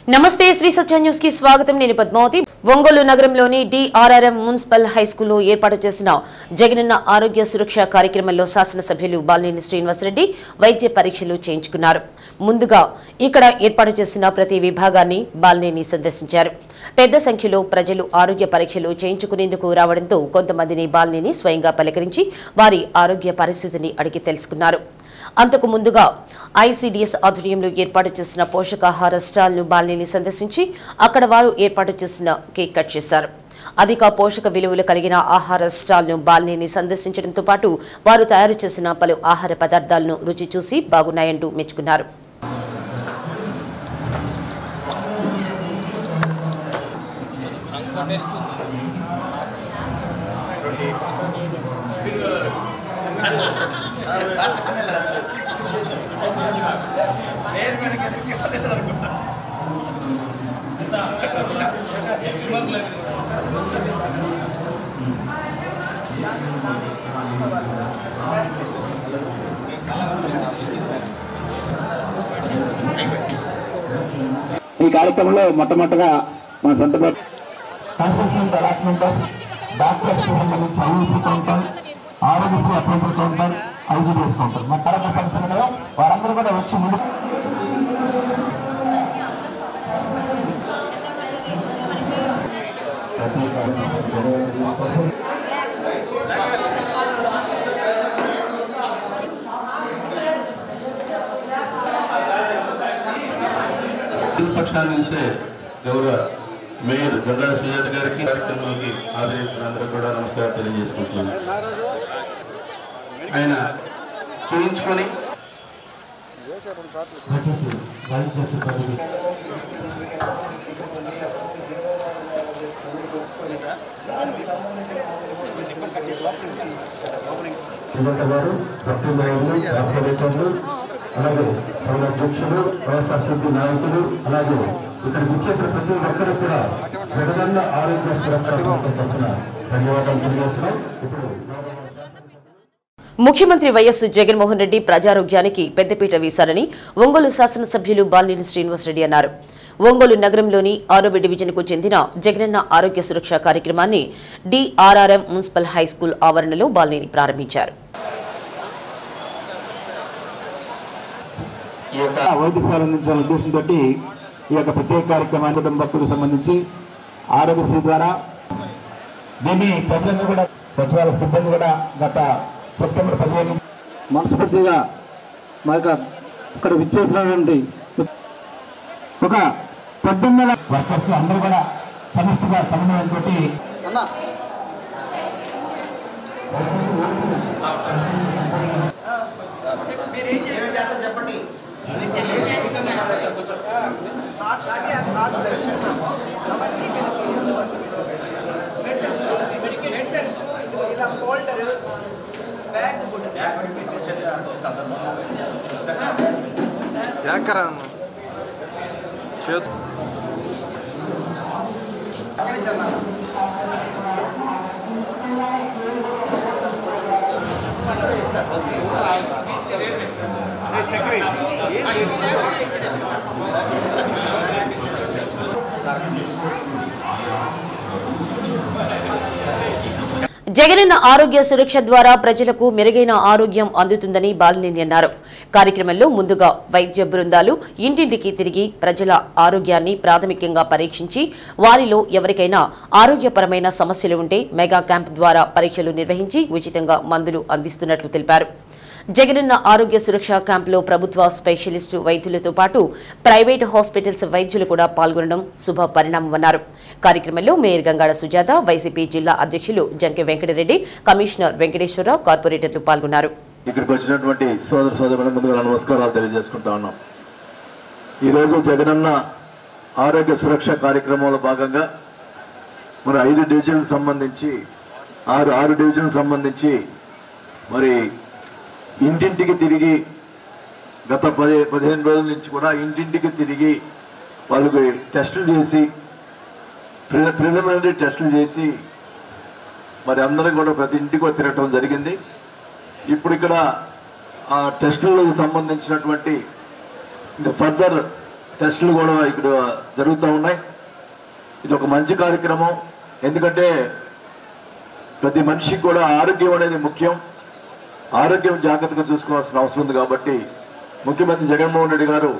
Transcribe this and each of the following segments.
నమస్తే శ్రీ సత్య న్యూస్ కి స్వాగతం నేను పద్మావతి ఒంగోలు నగరంలోని డిఆర్ఆర్ఎం మున్సిపల్ హై స్కూల్లో ఏర్పాటు చేసిన జగనన్న ఆరోగ్య సురక్ష కార్యక్రమంలో శాసనసభ్యులు బాలినేని శ్రీనివాసరెడ్డి వైద్య పరీక్షలు చేయించుకున్నారు ముందుగా ఇక్కడ ఏర్పాటు చేసిన ప్రతి విభాగాన్ని బాలినేని సందర్శించారు పెద్ద సంఖ్యలో ప్రజలు ఆరోగ్య పరీక్షలు చేయించుకునేందుకు రావడంతో కొంతమందిని బాలినేని స్వయంగా పలకరించి వారి ఆరోగ్య పరిస్థితిని అడిగి తెలుసుకున్నారు అంతకు ముందుగా ఐసీడీఎస్ ఆధ్వర్యంలో ఏర్పాటు చేసిన పోషకాహార స్టాల్ను బాలినేని సందర్శించి అక్కడ వారు ఏర్పాటు చేసిన కేక్ కట్ చేశారు అధిక పోషక విలువలు కలిగిన ఆహార స్టాల్ను బాలినేని సందర్శించడంతో పాటు వారు తయారు చేసిన పలు ఆహార పదార్థాలను రుచి చూసి బాగున్నాయంటూ మెచ్చుకున్నారు ఈ కార్యక్రమంలో మొట్టమొదటగా మన సొంత కన్స్ట్రక్షన్ అలాట్మెంట్ డాక్టర్స్ సంబంధించి ఐఈసీ కౌంటర్ ఆరోగ్యశ్రీ అప్రోచల్ కౌంటర్ ఐసీడీఎస్ కౌంటర్ మన ఆరోగ్య సమస్యలు కదా వారందరూ కూడా వచ్చి ముందు పక్షాల నుంచే గౌరవ మేయర్ గంగాల సుజాత గారికి కార్యక్రమానికి హాజరైన అందరూ కూడా నమస్కారం తెలియజేసుకుంటున్నాను ఆయన చూయించుకొని దయచేసి వైద్య సిబ్బంది సుజాత గారు డాక్టర్ నాయుడు డాక్టరేటర్లు అలాగే మన అధ్యక్షులు వైఎస్ఆర్సీపీ నాయకులు అలాగే ఇక్కడికి వచ్చేసిన ప్రతి ఒక్కరు కూడా జగనన్న ఆరోగ్య సురక్ష పథకం తరఫున ధన్యవాదాలు తెలియజేస్తున్నాం ఇప్పుడు ముఖ్యమంత్రి వైఎస్ జగన్మోహన్ రెడ్డి ప్రజారోగ్యానికి పెద్దపీట వేశారని ఒంగోలు శాసనసభ్యులు బాలినేని శ్రీనివాసరెడ్డి అన్నారు ఒంగోలు నగరంలోని ఆరవ డివిజన్కు చెందిన జగనన్న ఆరోగ్య సురక్ష కార్యక్రమాన్ని డిఆర్ఆర్ఎం మున్సిపల్ హైస్కూల్ ఆవరణలో బాలినేని ప్రారంభించారు ఈ యొక్క వైద్య సేవలు అందించాలనే ఉద్దేశంతో ఈ యొక్క ప్రత్యేక కార్యక్రమాన్ని కుటుంబకులకు సంబంధించి ఆరోగ్యశ్రీ ద్వారా దీన్ని ప్రజలందరూ కూడా సచివాలయ సిబ్బంది కూడా గత సెప్టెంబర్ పదిహేను మనస్ఫూర్తిగా మా యొక్క ఇక్కడ విచ్చేసినటువంటి ఒక పద్దెనిమిది వర్కర్స్ అందరూ కూడా సమిష్టిగా సమన్వయంతో ఇలా ఫోల్డర్ బ్యాగ్ కూడా ಯಾಕರ చేతు జగనన్న ఆరోగ్య సురక్ష ద్వారా ప్రజలకు మెరుగైన ఆరోగ్యం అందుతుందని బాలినేని అన్నారు కార్యక్రమంలో ముందుగా వైద్య బృందాలు ఇంటింటికి తిరిగి ప్రజల ఆరోగ్యాన్ని ప్రాథమికంగా పరీక్షించి వారిలో ఎవరికైనా ఆరోగ్యపరమైన సమస్యలు ఉంటే మెగా క్యాంప్ ద్వారా పరీక్షలు నిర్వహించి ఉచితంగా మందులు అందిస్తున్నట్లు తెలిపారు జగనన్న ఆరోగ్య సురక్ష క్యాంపులో ప్రభుత్వ స్పెషలిస్టు వైద్యులతో పాటు ప్రైవేటు హాస్పిటల్స్ వైద్యులు కూడా పాల్గొనడం శుభ పరిణామమన్నారు కార్యక్రమంలో మేయర్ గంగాడ సుజాత వైసీపీ జిల్లా అధ్యక్షులు జంకె వెంకటరెడ్డి కమిషనర్ వెంకటేశ్వరరావు కార్పొరేటర్లు పాల్గొన్నారు ఇక్కడికి వచ్చినటువంటి సోదర సోదరుల ముందుగా నమస్కారాలు తెలియజేసుకుంటా ఉన్నాం ఈరోజు జగనన్న ఆరోగ్య సురక్ష కార్యక్రమంలో భాగంగా మరి ఐదు డివిజన్లకు సంబంధించి ఆరు ఆరు డివిజన్ సంబంధించి మరి ఇంటింటికి తిరిగి గత పది పదిహేను రోజుల నుంచి కూడా ఇంటింటికి తిరిగి వాళ్ళకి టెస్టులు చేసి ప్రిలిమినరీ టెస్టులు చేసి మరి అందరం కూడా ప్రతి ఇంటికి తిరగటం జరిగింది ఇప్పుడు ఇక్కడ ఆ టెస్టులకు సంబంధించినటువంటి ఇంకా ఫర్దర్ టెస్టులు కూడా ఇక్కడ జరుగుతూ ఉన్నాయి ఇది ఒక మంచి కార్యక్రమం ఎందుకంటే ప్రతి మనిషికి కూడా ఆరోగ్యం అనేది ముఖ్యం ఆరోగ్యం జాగ్రత్తగా చూసుకోవాల్సిన అవసరం ఉంది కాబట్టి ముఖ్యమంత్రి జగన్మోహన్ రెడ్డి గారు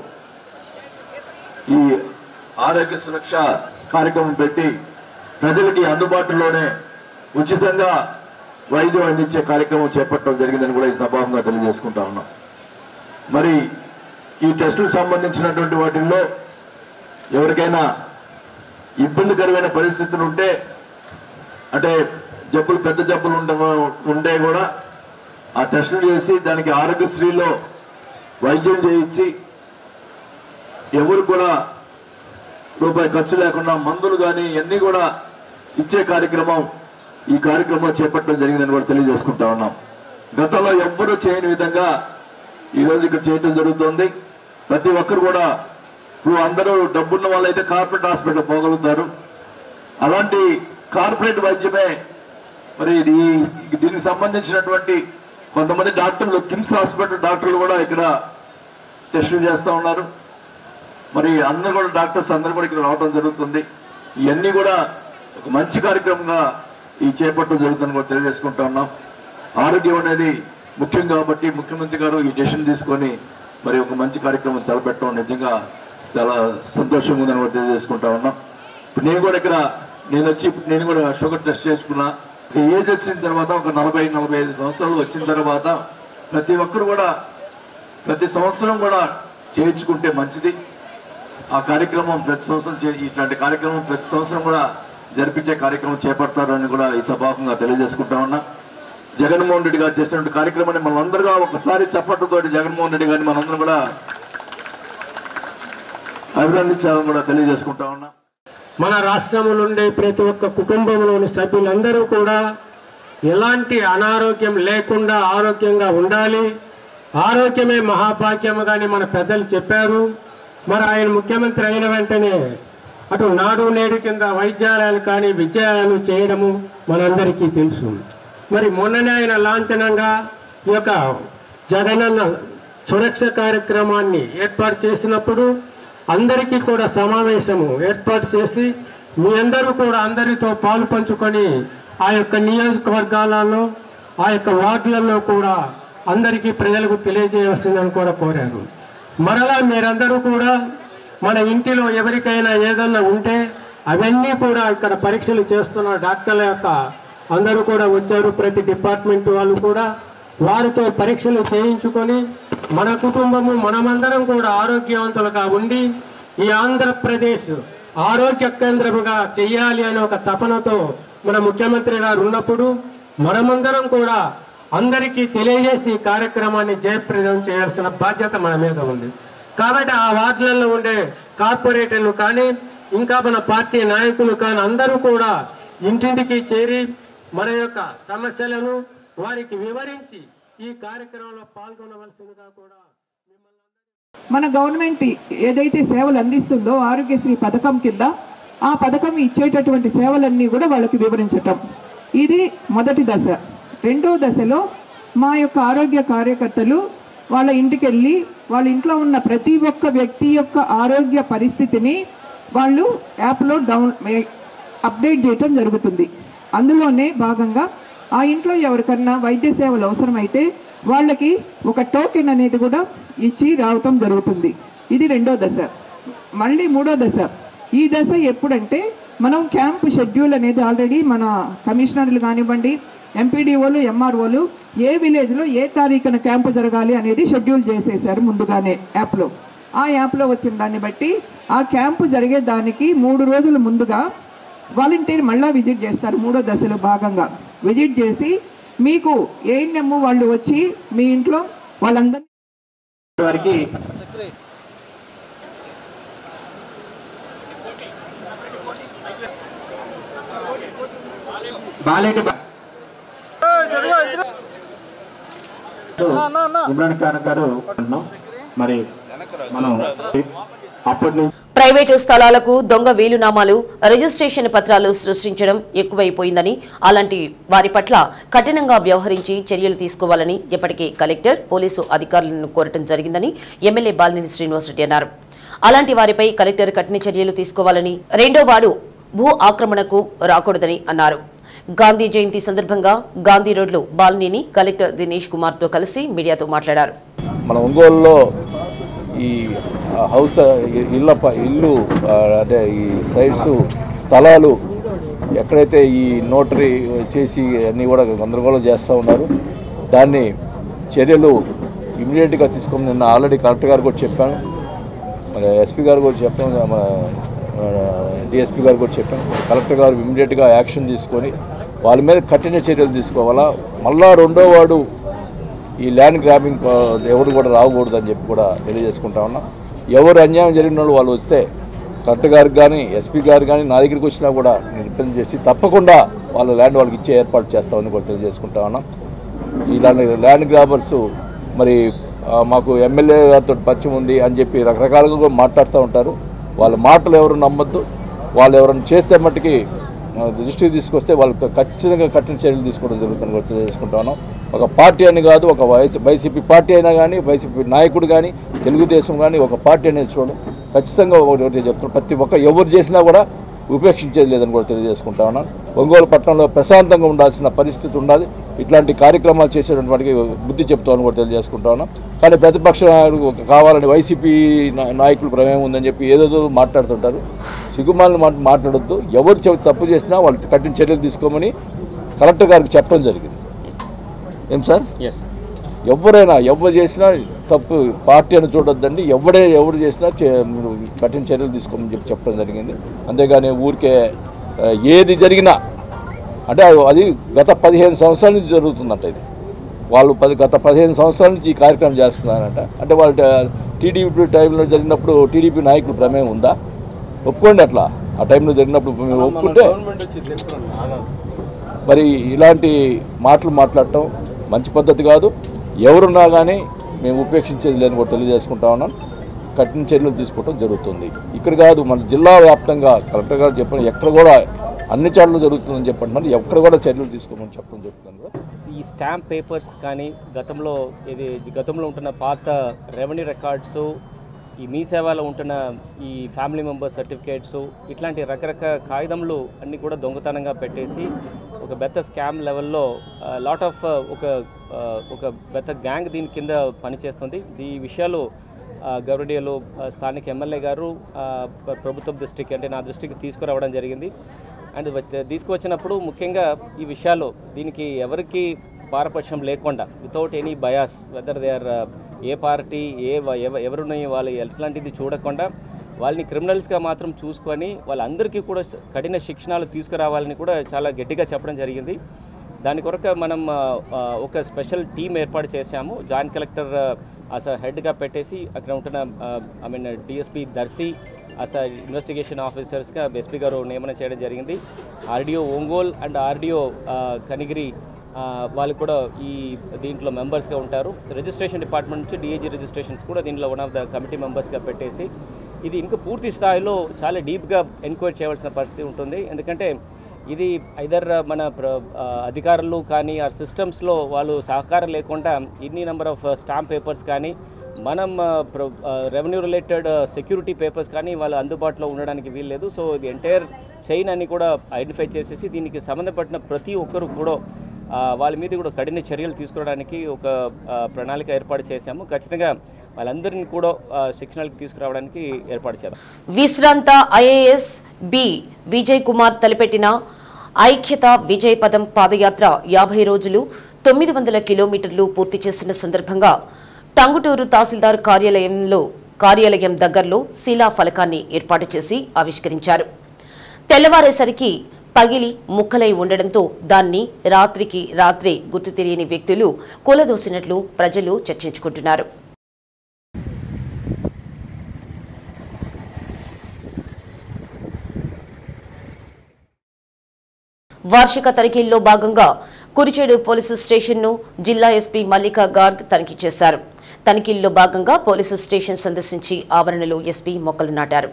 ఈ ఆరోగ్య సురక్ష కార్యక్రమం పెట్టి ప్రజలకి అందుబాటులోనే ఉచితంగా వైద్యం అందించే కార్యక్రమం చేపట్టడం జరిగిందని కూడా ఈ సభాముగా తెలియజేసుకుంటా ఉన్నాం మరి ఈ టెస్టులకు సంబంధించినటువంటి వాటిల్లో ఎవరికైనా ఇబ్బందికరమైన పరిస్థితులు ఉంటే అంటే జబ్బులు పెద్ద జబ్బులు ఉండ ఉంటే కూడా ఆ టెస్టులు చేసి దానికి ఆరోగ్యశ్రీలో వైద్యం చేయించి ఎవరు కూడా రూపాయి ఖర్చు లేకుండా మందులు కానీ ఇవన్నీ కూడా ఇచ్చే కార్యక్రమం ఈ కార్యక్రమం చేపట్టడం జరిగిందని కూడా తెలియజేసుకుంటా ఉన్నాం గతంలో ఎవ్వరూ చేయని విధంగా ఈరోజు ఇక్కడ చేయడం జరుగుతోంది ప్రతి ఒక్కరు కూడా ఇప్పుడు అందరూ డబ్బున్న వాళ్ళైతే కార్పొరేట్ హాస్పిటల్ పోగలుగుతారు అలాంటి కార్పొరేట్ వైద్యమే మరి ఇది దీనికి సంబంధించినటువంటి కొంతమంది డాక్టర్లు కిమ్స్ హాస్పిటల్ డాక్టర్లు కూడా ఇక్కడ టెస్టులు చేస్తూ ఉన్నారు మరి అందరూ కూడా డాక్టర్స్ అందరూ కూడా ఇక్కడ రావడం జరుగుతుంది ఇవన్నీ కూడా ఒక మంచి కార్యక్రమంగా ఈ చేపట్టడం జరుగుతుందని కూడా తెలియజేసుకుంటా ఉన్నాం ఆరోగ్యం అనేది ముఖ్యం కాబట్టి ముఖ్యమంత్రి గారు ఈ డెసిషన్ తీసుకొని మరి ఒక మంచి కార్యక్రమం తలపెట్టడం నిజంగా చాలా సంతోషంగా ఉందని కూడా తెలియజేసుకుంటా ఉన్నాం ఇప్పుడు నేను కూడా ఇక్కడ నేను వచ్చి ఇప్పుడు నేను కూడా షుగర్ టెస్ట్ చేసుకున్నా ఒక ఏజ్ వచ్చిన తర్వాత ఒక నలభై నలభై ఐదు సంవత్సరాలు వచ్చిన తర్వాత ప్రతి ఒక్కరు కూడా ప్రతి సంవత్సరం కూడా చేయించుకుంటే మంచిది ఆ కార్యక్రమం ప్రతి సంవత్సరం చే- ఇట్లాంటి కార్యక్రమం ప్రతి సంవత్సరం కూడా జరిపించే కార్యక్రమం చేపడతారని కూడా ఈ సభాముఖంగా తెలియజేసుకుంటా ఉన్నా జగన్మోహన్ రెడ్డి గారు చేసినటువంటి కార్యక్రమాన్ని మనం అందరుగా ఒకసారి చప్పట్లతో జగన్మోహన్ రెడ్డి గారిని మనందరం కూడా అభినందించాలని కూడా తెలియజేసుకుంటా ఉన్నా మన రాష్ట్రంలో ఉండే ప్రతి ఒక్క కుటుంబంలోని సభ్యులందరూ కూడా ఎలాంటి అనారోగ్యం లేకుండా ఆరోగ్యంగా ఉండాలి ఆరోగ్యమే మహాభాగ్యము కానీ మన పెద్దలు చెప్పారు మరి ఆయన ముఖ్యమంత్రి అయిన వెంటనే అటు నాడు నేడు కింద వైద్యాలయాలు కానీ విద్యాలయాలు చేయడము మనందరికీ తెలుసు మరి మొన్ననే ఆయన లాంఛనంగా ఈ యొక్క జగనన్న సురక్ష కార్యక్రమాన్ని ఏర్పాటు చేసినప్పుడు అందరికీ కూడా సమావేశము ఏర్పాటు చేసి మీ అందరూ కూడా అందరితో పాలు పంచుకొని ఆ యొక్క నియోజకవర్గాలలో ఆ యొక్క వార్డులలో కూడా అందరికీ ప్రజలకు తెలియజేయవలసిందని కూడా కోరారు మరలా మీరందరూ కూడా మన ఇంటిలో ఎవరికైనా ఏదన్నా ఉంటే అవన్నీ కూడా ఇక్కడ పరీక్షలు చేస్తున్న డాక్టర్ల యొక్క అందరూ కూడా వచ్చారు ప్రతి డిపార్ట్మెంట్ వాళ్ళు కూడా వారితో పరీక్షలు చేయించుకొని మన కుటుంబము మనమందరం కూడా ఆరోగ్యవంతులుగా ఉండి ఈ ఆంధ్రప్రదేశ్ ఆరోగ్య కేంద్రముగా చెయ్యాలి అనే ఒక తపనతో మన ముఖ్యమంత్రి గారు ఉన్నప్పుడు మనమందరం కూడా అందరికీ తెలియజేసి ఈ కార్యక్రమాన్ని జయప్రదం చేయాల్సిన బాధ్యత మన మీద ఉంది కాబట్టి ఆ వార్డులలో ఉండే కార్పొరేటర్లు కానీ ఇంకా మన పార్టీ నాయకులు కానీ అందరూ కూడా ఇంటింటికి చేరి మన యొక్క సమస్యలను వారికి వివరించి ఈ కార్యక్రమంలో పాల్గొనవలసిందిగా కూడా మన గవర్నమెంట్ ఏదైతే సేవలు అందిస్తుందో ఆరోగ్యశ్రీ పథకం కింద ఆ పథకం ఇచ్చేటటువంటి సేవలన్నీ కూడా వాళ్ళకి వివరించటం ఇది మొదటి దశ రెండో దశలో మా యొక్క ఆరోగ్య కార్యకర్తలు వాళ్ళ ఇంటికి వెళ్ళి వాళ్ళ ఇంట్లో ఉన్న ప్రతి ఒక్క వ్యక్తి యొక్క ఆరోగ్య పరిస్థితిని వాళ్ళు యాప్లో డౌన్ అప్డేట్ చేయటం జరుగుతుంది అందులోనే భాగంగా ఆ ఇంట్లో ఎవరికన్నా వైద్య సేవలు అవసరమైతే వాళ్ళకి ఒక టోకెన్ అనేది కూడా ఇచ్చి రావటం జరుగుతుంది ఇది రెండో దశ మళ్ళీ మూడో దశ ఈ దశ ఎప్పుడంటే మనం క్యాంప్ షెడ్యూల్ అనేది ఆల్రెడీ మన కమిషనర్లు కానివ్వండి ఎంపీడీఓలు ఎంఆర్ఓలు ఏ విలేజ్లో ఏ తారీఖున క్యాంపు జరగాలి అనేది షెడ్యూల్ చేసేసారు ముందుగానే యాప్లో ఆ యాప్లో వచ్చిన దాన్ని బట్టి ఆ క్యాంపు జరిగే దానికి మూడు రోజుల ముందుగా వాలంటీర్ మళ్ళా విజిట్ చేస్తారు మూడో దశలో భాగంగా విజిట్ చేసి మీకు ఏఎన్ఎం వాళ్ళు వచ్చి మీ ఇంట్లో వాళ్ళందరినీ వారికి బాలేటి బా- ఇమ్రాన్ ఖాన్ గారు అంటున్నాం. మరి మనం అప్పటి నుంచి ప్రైవేటు స్థలాలకు దొంగ వీలునామాలు రిజిస్ట్రేషన్ పత్రాలు సృష్టించడం ఎక్కువైపోయిందని అలాంటి వారి పట్ల కఠినంగా వ్యవహరించి చర్యలు తీసుకోవాలని ఇప్పటికే కలెక్టర్ పోలీసు అధికారులను కోరటం జరిగిందని ఎమ్మెల్యే బాలినేని శ్రీనివాసరెడ్డి అన్నారు అలాంటి వారిపై కలెక్టర్ కఠిన చర్యలు తీసుకోవాలని రెండో వాడు భూ ఆక్రమణకు రాకూడదని అన్నారు గాంధీ జయంతి సందర్భంగా గాంధీ రోడ్లో బాలినేని కలెక్టర్ దినేష్ కుమార్తో కలిసి మీడియాతో మాట్లాడారు మన ఒంగోలులో ఈ ఆ, హౌస్ ఆ, ఇ- ఇళ్ళ ప- ఇల్లు ఆ, అంటే ఈ సైట్స్ స్థలాలు ఎక్కడైతే ఈ నోటరీ చేసి అన్నీ కూడా గందరగోళం చేస్తూ ఉన్నారు దాన్ని చర్యలు ఇమీడియట్గా తీసుకొని నిన్న ఆల్రెడీ కలెక్టర్ గారు కూడా చెప్పాను మన ఎస్పీ గారు కూడా చెప్పాం మన డిఎస్పీ గారు కూడా చెప్పాం కలెక్టర్ గారు ఇమీడియట్గా యాక్షన్ తీసుకొని వాళ్ళ మీద కఠిన చర్యలు తీసుకోవాలా మళ్ళా రెండో వాడు ఈ ల్యాండ్ గ్రాబింగ్ ఎవరు కూడా రాకూడదు అని చెప్పి కూడా తెలియజేసుకుంటా ఉన్నాం ఎవరు అన్యాయం జరిగిన వాళ్ళు వాళ్ళు వస్తే కలెక్టర్ గారికి కానీ ఎస్పీ గారు కానీ నా దగ్గరికి వచ్చినా కూడా నేను రిప్రజెంట్ చేసి తప్పకుండా వాళ్ళ ల్యాండ్ వాళ్ళకి ఇచ్చే ఏర్పాటు చేస్తామని కూడా తెలియజేసుకుంటా ఉన్నాం ఇలాంటి ల్యాండ్ గ్రాబర్స్ మరి ఆ, మాకు ఎమ్మెల్యే గారితో పరిచయం ఉంది అని చెప్పి రకరకాలుగా కూడా మాట్లాడుతూ ఉంటారు వాళ్ళ మాటలు ఎవరు నమ్మొద్దు వాళ్ళు ఎవరైనా చేస్తే మట్టుకి ఆ, దృష్టికి తీసుకొస్తే వాళ్ళకి ఖచ్చితంగా కఠిన చర్యలు తీసుకోవడం జరుగుతుందని కూడా తెలియజేసుకుంటా ఉన్నాం ఒక పార్టీ అని కాదు ఒక వైసీ వైసీపీ పార్టీ అయినా కానీ వైసీపీ నాయకుడు కానీ తెలుగుదేశం కానీ ఒక పార్టీ అనేది చూడడం ఖచ్చితంగా ఒకటి ఒకటి చెప్తున్నాం ప్రతి ఒక్క ఎవరు చేసినా కూడా ఉపేక్షించేది లేదని కూడా తెలియజేసుకుంటా ఉన్నాను ఒంగోలు పట్టణంలో ప్రశాంతంగా ఉండాల్సిన పరిస్థితి ఉండాలి ఇట్లాంటి కార్యక్రమాలు చేసేటువంటి వాటికి బుద్ధి చెప్తామని కూడా తెలియజేసుకుంటా ఉన్నాం కానీ ప్రతిపక్ష నాయకుడు కావాలని వైసీపీ నా- నాయకులు ప్రమేయం ఉందని చెప్పి ఏదేదో మాట్లాడుతుంటారు సిగ్గుమాలను మాట మాట్లాడొద్దు ఎవరు చె- తప్పు చేసినా వాళ్ళు కఠిన చర్యలు తీసుకోమని కలెక్టర్ గారికి చెప్పడం జరిగింది ఏం సార్ ఎస్ ఎవరైనా ఎవరు చేసినా తప్పు పార్టీ అని చూడొద్దండి ఎవడే ఎవరు చేసినా చే- మీరు కఠిన చర్యలు తీసుకోమని చెప్పి చెప్పడం జరిగింది అంతేగాని ఊరికే ఆ, ఏది జరిగినా అంటే అది- అది గత పదిహేను సంవత్సరాల నుంచి జరుగుతుందంట ఇది వాళ్ళు పది గత పదిహేను సంవత్సరాల నుంచి ఈ కార్యక్రమం చేస్తున్నారంట అంటే వాళ్ళు టీడీపీ టైంలో జరిగినప్పుడు టీడీపీ నాయకులు ప్రమేయం ఉందా ఒప్పుకోండి అట్లా ఆ టైంలో జరిగినప్పుడు మీరు ఒప్పుకుంటే మరి ఇలాంటి మాటలు మాట్లాడటం మంచి పద్ధతి కాదు ఎవరున్నా కానీ మేము ఉపేక్షించేది లేని కూడా తెలియజేసుకుంటా ఉన్నాం కఠిన చర్యలు తీసుకోవడం జరుగుతుంది ఇక్కడ కాదు మన జిల్లా వ్యాప్తంగా కలెక్టర్ గారు చెప్పిన ఎక్కడ కూడా అన్ని చోట్ల జరుగుతుందని చెప్పంటున్నారు ఎక్కడ కూడా చర్యలు తీసుకోమని చెప్పడం జరుగుతుంది కూడా ఈ స్టాంప్ పేపర్స్ కానీ గతంలో ఇది గతంలో ఉంటున్న పాత రెవెన్యూ రికార్డ్స్ ఈ మీ సేవలో ఉంటున్న ఈ ఫ్యామిలీ మెంబర్ సర్టిఫికేట్స్ ఇట్లాంటి రకరకాల కాగితములు అన్నీ కూడా దొంగతనంగా పెట్టేసి ఒక పెద్ద స్కామ్ లెవెల్లో లాట్ ఆఫ్ ఒక ఆ, ఒక పెద్ద గ్యాంగ్ దీని కింద పనిచేస్తుంది ఈ విషయాలు ఆ, గౌరవనీయులు ఆ, స్థానిక ఎమ్మెల్యే గారు ఆ, ప్ర- ప్రభుత్వం దృష్టికి అంటే నా దృష్టికి తీసుకురావడం జరిగింది అండ్ వచ్చ- తీసుకువచ్చినప్పుడు ముఖ్యంగా ఈ విషయాలు దీనికి ఎవరికి పారపక్షం లేకుండా without any bias whether they are a party a వ- ఎవ- ఎవరున్నాయి వాళ్ళు ఎట్లాంటిది చూడకుండా వాళ్ళని క్రిమినల్స్గా మాత్రం చూసుకొని వాళ్ళందరికీ కూడా స- కఠిన శిక్షణలు తీసుకురావాలని కూడా చాలా గట్టిగా చెప్పడం జరిగింది దాని కొరకు మనం ఆ, ఆ, ఒక స్పెషల్ టీం ఏర్పాటు చేశాము జాయింట్ కలెక్టర్ అస హెడ్గా పెట్టేసి అక్కడ ఉంటున్న ఐ మీన్ డిఎస్పి దర్శి అస ఇన్వెస్టిగేషన్ ఆఫీసర్స్గా ఎస్పీ గారు నియమనం చేయడం జరిగింది RDO Ongole and RDO Kanigiri ఆ, వాళ్ళు కూడా ఈ దీంట్లో మెంబర్స్గా ఉంటారు రిజిస్ట్రేషన్ డిపార్ట్మెంట్ నుంచి డిఏజీ రిజిస్ట్రేషన్స్ కూడా దీంట్లో వన్ ఆఫ్ ద కమిటీ మెంబర్స్గా పెట్టేసి ఇది ఇంకా పూర్తి స్థాయిలో చాలా డీప్గా ఎంక్వైరీ చేయవలసిన పరిస్థితి ఉంటుంది ఎందుకంటే ఇది ఐదర్ మన ప్ర- ఆ, అధికారులు కానీ ఆ సిస్టమ్స్లో వాళ్ళు సహకారం లేకుండా ఇన్ని నెంబర్ ఆఫ్ స్టాంప్ పేపర్స్ కానీ మనం రెవెన్యూ రిలేటెడ్ సెక్యూరిటీ పేపర్స్ కానీ వాళ్ళు అందుబాటులో ఉండడానికి వీల్లేదు సో ఇది ఎంటైర్ చైన్ అని కూడా ఐడెంటిఫై చేసేసి దీనికి సంబంధపడిన ప్రతి ఒక్కరు కూడా ఆ, వాళ్ళ మీద కూడా కఠిన చర్యలు తీసుకోవడానికి ఒక ఆ, ప్రణాళిక ఏర్పాటు చేశాము ఖచ్చితంగా వాళ్ళందరినీ కూడా ఆ, శిక్షణలకు తీసుకురావడానికి ఏర్పాటు చేద్దాం విశ్రాంత ఐఏఎస్ బి విజయ్ కుమార్ తలపెట్టిన ఐక్యత విజయ్ పదం పాదయాత్ర యాభై రోజులు తొమ్మిది వందల కిలోమీటర్లు పూర్తి చేసిన సందర్భంగా టంగుటూరు తహసీల్దార్ కార్యాలయంలో కార్యాలయం దగ్గరలో శిలా ఫలకాన్ని ఏర్పాటు చేసి ఆవిష్కరించారు తెల్లవారేసరికి పగిలి ముక్కలై ఉండడంతో దాన్ని రాత్రికి రాత్రే గుర్తు తెలియని వ్యక్తులు కూలదోసినట్లు ప్రజలు చర్చించుకుంటున్నారు వార్షిక తనిఖీల్లో భాగంగా కురిచేడు పోలీసు స్టేషన్ను జిల్లా ఎస్పీ మల్లికా గార్గ్ తనిఖీ చేశారు తనిఖీల్లో భాగంగా పోలీసు స్టేషన్ సందర్శించి ఆవరణలో ఎస్పీ మొక్కలు నాటారు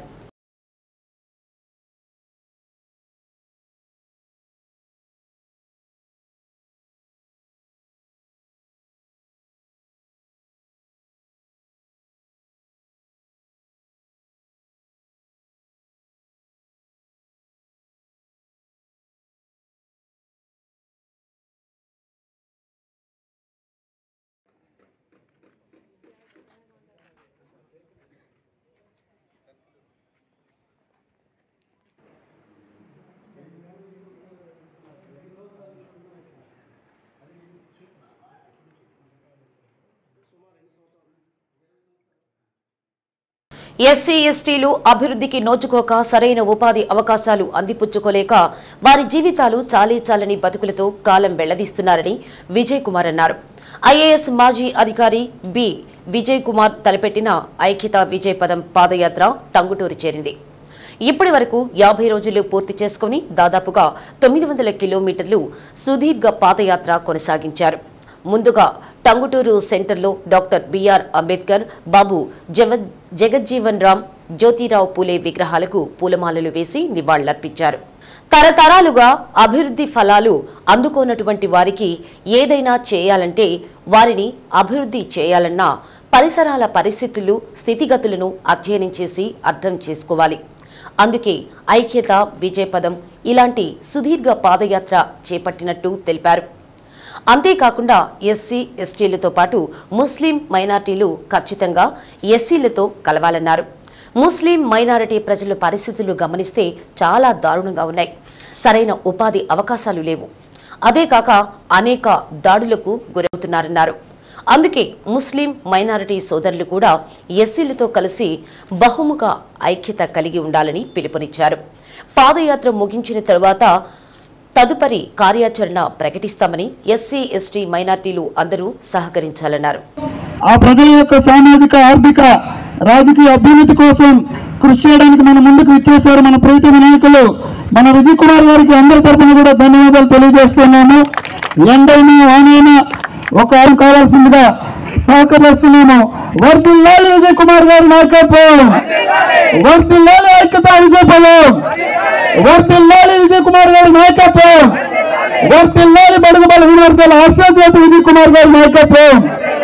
ఎస్సీ ఎస్టీలు అభివృద్ధికి నోచుకోక సరైన ఉపాధి అవకాశాలు అందిపుచ్చుకోలేక వారి జీవితాలు చాలీ చాలని బతుకులతో కాలం వెళ్లదీస్తున్నారని విజయ్ కుమార్ అన్నారు ఐఏఎస్ మాజీ అధికారి బి విజయ్ కుమార్ తలపెట్టిన ఐక్యత విజయ్ పదం పాదయాత్ర టంగుటూరు చేరింది ఇప్పటి వరకు యాభై రోజులు పూర్తి చేసుకుని దాదాపుగా తొమ్మిది వందల కిలోమీటర్లు సుదీర్ఘ పాదయాత్ర కొనసాగించారు ముందుగా టంగుటూరు సెంటర్లో డాక్టర్ బిఆర్ అంబేద్కర్ బాబు జవ జగజ్జీవన్ రామ్ జ్యోతిరావు పూలే విగ్రహాలకు పూలమాలలు వేసి నివాళులర్పించారు తరతరాలుగా అభివృద్ధి ఫలాలు అందుకోనటువంటి వారికి ఏదైనా చేయాలంటే వారిని అభివృద్ధి చేయాలన్నా పరిసరాల పరిస్థితులు స్థితిగతులను అధ్యయనం చేసి అర్థం చేసుకోవాలి అందుకే ఐక్యత విజయపదం ఇలాంటి సుదీర్ఘ పాదయాత్ర చేపట్టినట్టు తెలిపారు అంతేకాకుండా ఎస్సీ ఎస్టీలతో పాటు ముస్లిం మైనార్టీలు ఖచ్చితంగా ఎస్సీలతో కలవాలన్నారు ముస్లిం మైనారిటీ ప్రజల పరిస్థితులు గమనిస్తే చాలా దారుణంగా ఉన్నాయి సరైన ఉపాధి అవకాశాలు లేవు అదే కాక అనేక దాడులకు గురవుతున్నారన్నారు అందుకే ముస్లిం మైనారిటీ సోదరులు కూడా ఎస్సీలతో కలిసి బహుముఖ ఐక్యత కలిగి ఉండాలని పిలుపునిచ్చారు పాదయాత్ర ముగించిన తర్వాత తదుపరి కార్యాచరణ ప్రకటిస్తామని ఎస్సీ ఎస్టీ మైనార్టీలు అందరూ సహకరించాలన్నారు ఆ ప్రజల యొక్క సామాజిక ఆర్థిక రాజకీయ అభ్యున్నతి కోసం కృషి చేయడానికి మన ముందుకు ఇచ్చేశారు మన ప్రీతమ నాయకులు మన విజయ్ కుమార్ గారికి అందరి తరఫున కూడా ధన్యవాదాలు తెలియజేస్తున్నాము ఎండైనా వానైనా ఒక ఆరు కావాల్సిందిగా సహకరిస్తున్నాము వర్దిల్లాలి విజయ్ కుమార్ గారి నాయకత్వం వర్దిల్లాలి ఐక్యత విజయ్ పదం వర్దిల్లాలి విజయ్ కుమార్ గారి నాయకత్వం వర్దిల్లాలి బడుగు బలహీన వర్గాల ఆశాజ్యోతి విజయ్ కుమార్ గారి నాయకత్వం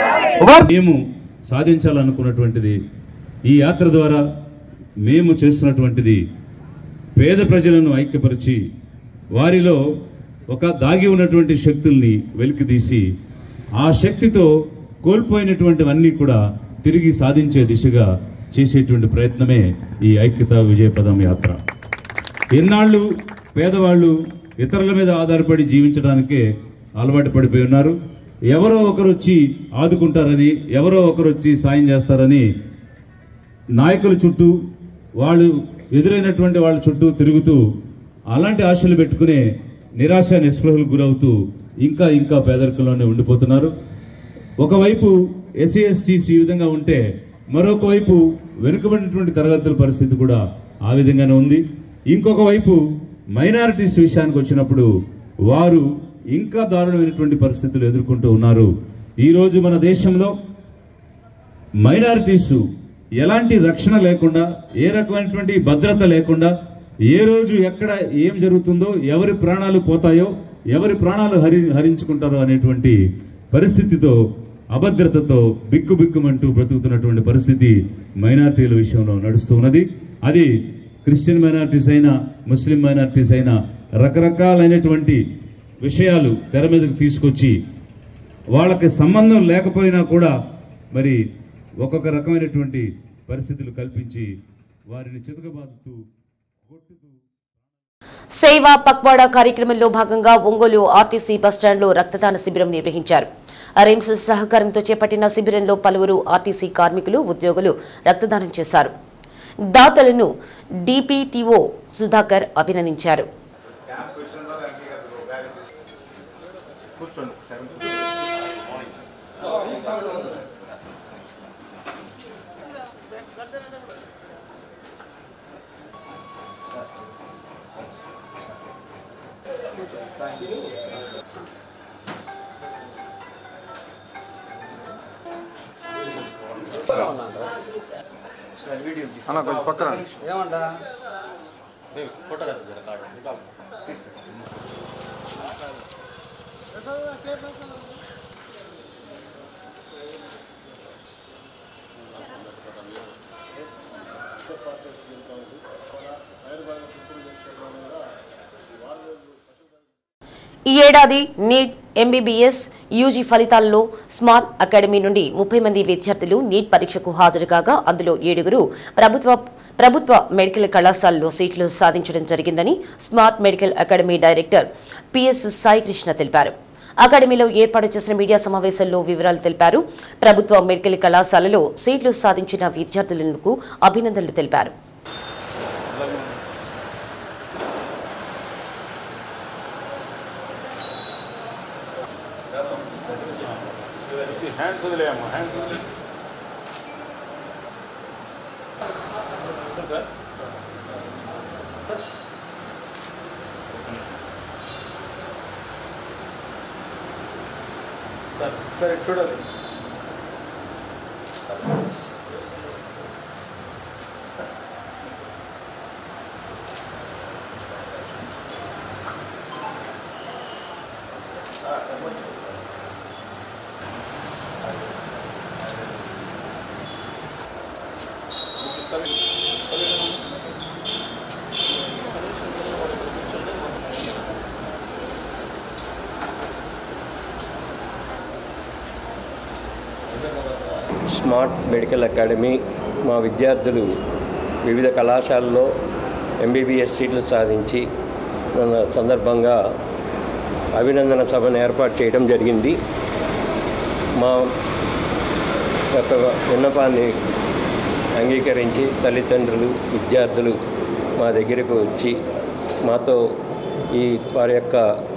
మేము సాధించాలనుకున్నటువంటిది ఈ యాత్ర ద్వారా మేము చేస్తున్నటువంటిది పేద ప్రజలను ఐక్యపరిచి వారిలో ఒక దాగి ఉన్నటువంటి శక్తుల్ని వెలికితీసి ఆ శక్తితో కోల్పోయినటువంటివన్నీ కూడా తిరిగి సాధించే దిశగా చేసేటువంటి ప్రయత్నమే ఈ ఐక్యత విజయపదం యాత్ర ఎన్నాళ్ళు పేదవాళ్ళు ఇతరుల మీద ఆధారపడి జీవించడానికే అలవాటు పడిపోయి ఉన్నారు ఎవరో ఒకరు వచ్చి ఆదుకుంటారని ఎవరో ఒకరు వచ్చి సాయం చేస్తారని నాయకుల చుట్టూ వాళ్ళు ఎదురైనటువంటి వాళ్ళ చుట్టూ తిరుగుతూ అలాంటి ఆశలు పెట్టుకునే నిరాశ నిస్పృహలకు గురవుతూ ఇంకా ఇంకా పేదరికంలోనే ఉండిపోతున్నారు ఒకవైపు ఎస్సీ ఎస్టీస్ ఈ విధంగా ఉంటే మరొక వైపు వెనుకబడినటువంటి తరగతుల పరిస్థితి కూడా ఆ విధంగానే ఉంది ఇంకొక వైపు మైనారిటీస్ విషయానికి వచ్చినప్పుడు వారు ఇంకా దారుణమైనటువంటి పరిస్థితులు ఎదుర్కొంటూ ఉన్నారు ఈరోజు మన దేశంలో మైనారిటీస్ ఎలాంటి రక్షణ లేకుండా ఏ రకమైనటువంటి భద్రత లేకుండా ఏ రోజు ఎక్కడ ఏం జరుగుతుందో ఎవరి ప్రాణాలు పోతాయో ఎవరి ప్రాణాలు హరి హరించుకుంటారో అనేటువంటి పరిస్థితితో అభద్రతతో బిక్కు బిక్కుమంటూ బ్రతుకుతున్నటువంటి పరిస్థితి మైనారిటీల విషయంలో నడుస్తూ ఉన్నది అది క్రిస్టియన్ మైనారిటీస్ అయినా ముస్లిం మైనారిటీస్ అయినా రకరకాలైనటువంటి విషయాలు తెర మీదకి తీసుకొచ్చి వాళ్ళకి సంబంధం లేకపోయినా కూడా మరి ఒక్కొక్క రకమైనటువంటి పరిస్థితులు కల్పించి వారిని చితకబాదుతూ కొట్టుతూ సేవా పక్వాడా కార్యక్రమంలో భాగంగా ఒంగోలు ఆర్టీసీ బస్టాండ్లో రక్తదాన శిబిరం నిర్వహించారు రిమ్స్ సహకారంతో చేపట్టిన శిబిరంలో పలువురు ఆర్టీసీ కార్మికులు ఉద్యోగులు రక్తదానం చేశారు దాతలను డిపిటిఓ సుధాకర్ అభినందించారు ఈ ఏడాది నీట్ ఎంబీబీఎస్ యూజీ ఫలితాల్లో స్మార్ట్ అకాడమీ నుండి ముప్పై మంది విద్యార్థులు నీట్ పరీక్షకు హాజరు కాగా అందులో ఏడుగురు ప్రభుత్వ ప్రభుత్వ మెడికల్ కళాశాలలో సీట్లు సాధించడం జరిగిందని smart medical academy director PS Saikrishna తెలిపారు అకాడమీలో ఏర్పాటు చేసిన మీడియా సమావేశంలో వివరాలు తెలిపారు ప్రభుత్వ మెడికల్ కళాశాలలో సీట్లు సాధించిన విద్యార్థులకు అభినందనలు తెలిపారు హ్యాండ్స్ వదిలేయమ్మా హ్యాండ్స్ వదిలే సార్ సార్ సార్ ఇటు చూడాలి స్మార్ట్ మెడికల్ అకాడమీ మా విద్యార్థులు వివిధ కళాశాలలో ఎంబీబీఎస్ సీట్లు సాధించి ఉన్న సందర్భంగా అభినందన సభను ఏర్పాటు చేయడం జరిగింది మా యొక్క విన్నపాన్ని అంగీకరించి తల్లిదండ్రులు విద్యార్థులు మా దగ్గరకు వచ్చి మాతో ఈ వారి యొక్క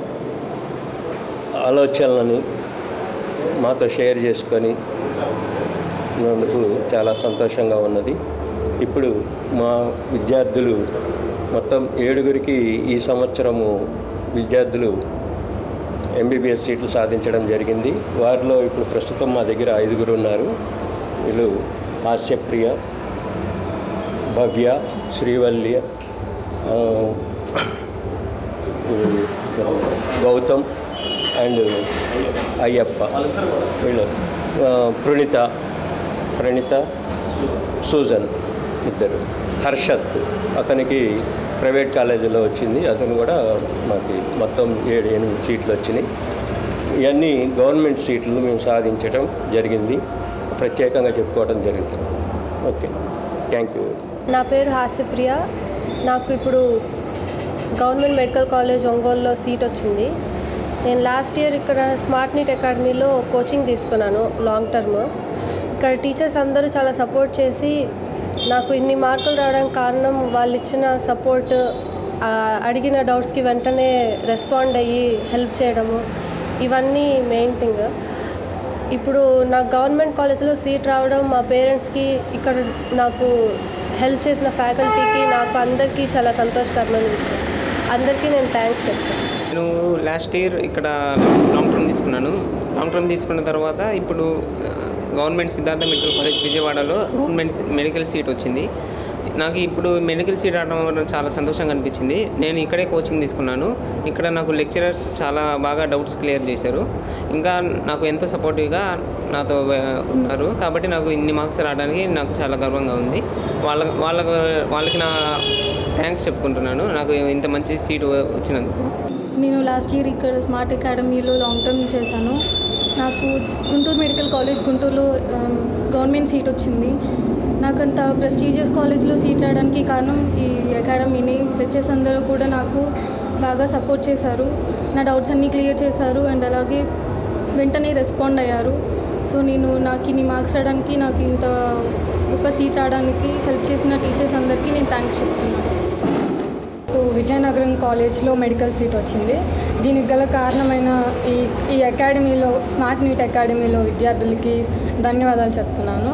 ఆలోచనలని మాతో షేర్ చేసుకొని నందుకు చాలా సంతోషంగా ఉన్నది ఇప్పుడు మా విద్యార్థులు మొత్తం ఏడుగురికి ఈ సంవత్సరము విద్యార్థులు ఎంబీబీఎస్ సీట్లు సాధించడం జరిగింది వారిలో ఇప్పుడు ప్రస్తుతం మా దగ్గర ఐదుగురు ఉన్నారు వీళ్ళు హాస్యప్రియ భవ్య శ్రీవల్లి ఆ, గౌతమ్ అండ్ అయ్యప్ప వీళ్ళు ఆ, ప్రణిత ప్రణిత సూజన్ ఇద్దరు హర్షత్ అతనికి ప్రైవేట్ కాలేజీలో వచ్చింది అతను కూడా మాకు మొత్తం ఏడు ఎనిమిది సీట్లు వచ్చినాయి ఇవన్నీ గవర్నమెంట్ సీట్లు మేము సాధించడం జరిగింది ప్రత్యేకంగా చెప్పుకోవడం జరుగుతుంది ఓకే థ్యాంక్ యూ నా పేరు హాస్యప్రియ నాకు ఇప్పుడు గవర్నమెంట్ మెడికల్ కాలేజ్ ఒంగోలులో సీట్ వచ్చింది నేను లాస్ట్ ఇయర్ ఇక్కడ స్మార్ట్ నీట్ అకాడమీలో కోచింగ్ తీసుకున్నాను లాంగ్ టర్మ్ ఇక్కడ టీచర్స్ అందరూ చాలా సపోర్ట్ చేసి నాకు ఇన్ని మార్కులు రావడానికి కారణం వాళ్ళు ఇచ్చిన సపోర్ట్ అడిగిన డౌట్స్కి వెంటనే రెస్పాండ్ అయ్యి హెల్ప్ చేయడము ఇవన్నీ మెయిన్ థింగ్ ఇప్పుడు నాకు గవర్నమెంట్ కాలేజ్లో సీట్ రావడం మా పేరెంట్స్కి ఇక్కడ నాకు హెల్ప్ చేసిన ఫ్యాకల్టీకి నాకు అందరికీ చాలా సంతోషకరమైన విషయం అందరికీ నేను థ్యాంక్స్ చెప్తాను నేను లాస్ట్ ఇయర్ ఇక్కడ లాంగ్ టర్మ్ తీసుకున్నాను లాంగ్ టర్మ్ తీసుకున్న తర్వాత ఇప్పుడు ఆ, గవర్నమెంట్ సిద్ధార్థ మెడికల్ కాలేజ్ విజయవాడలో గవర్నమెంట్ సి- మెడికల్ సీట్ వచ్చింది నాకు ఇప్పుడు మెడికల్ సీట్ రావడం వల్ల చాలా సంతోషంగా అనిపించింది నేను ఇక్కడే కోచింగ్ తీసుకున్నాను ఇక్కడ నాకు లెక్చరర్స్ చాలా బాగా డౌట్స్ క్లియర్ చేశారు ఇంకా నాకు ఎంతో సపోర్టివ్గా నాతో ఆ, ఉన్నారు కాబట్టి నాకు ఇన్ని మార్క్స్ రావడానికి నాకు చాలా గర్వంగా ఉంది వాళ్ళ వాళ్ళకు వాళ్ళకి నా థ్యాంక్స్ చెప్పుకుంటున్నాను నాకు ఇంత మంచి సీట్ వచ్చినందుకు నేను లాస్ట్ ఇయర్ ఇక్కడ స్మార్ట్ అకాడమీలో లాంగ్ టర్మ్ చేశాను నాకు గుంటూరు మెడికల్ కాలేజ్ గుంటూరులో ఆమ్, గవర్నమెంట్ సీట్ వచ్చింది నాకు అంత ప్రెస్టీజియస్ కాలేజ్లో సీట్ రావడానికి కారణం ఈ అకాడమీని లెక్చర్స్ అందరూ కూడా నాకు బాగా సపోర్ట్ చేశారు నా డౌట్స్ అన్నీ క్లియర్ చేశారు అండ్ అలాగే వెంటనే రెస్పాండ్ అయ్యారు సో నేను నాకు ఇన్ని మార్క్స్ రావడానికి నాకు ఇంత గొప్ప సీట్ రావడానికి హెల్ప్ చేసిన టీచర్స్ అందరికీ నేను థ్యాంక్స్ చెప్తున్నాను నాకు విజయనగరం కాలేజ్లో మెడికల్ సీట్ వచ్చింది దీనికి గల కారణమైన ఈ ఈ అకాడమీలో స్మార్ట్ నీట్ అకాడమీలో విద్యార్థులకి ధన్యవాదాలు చెప్తున్నాను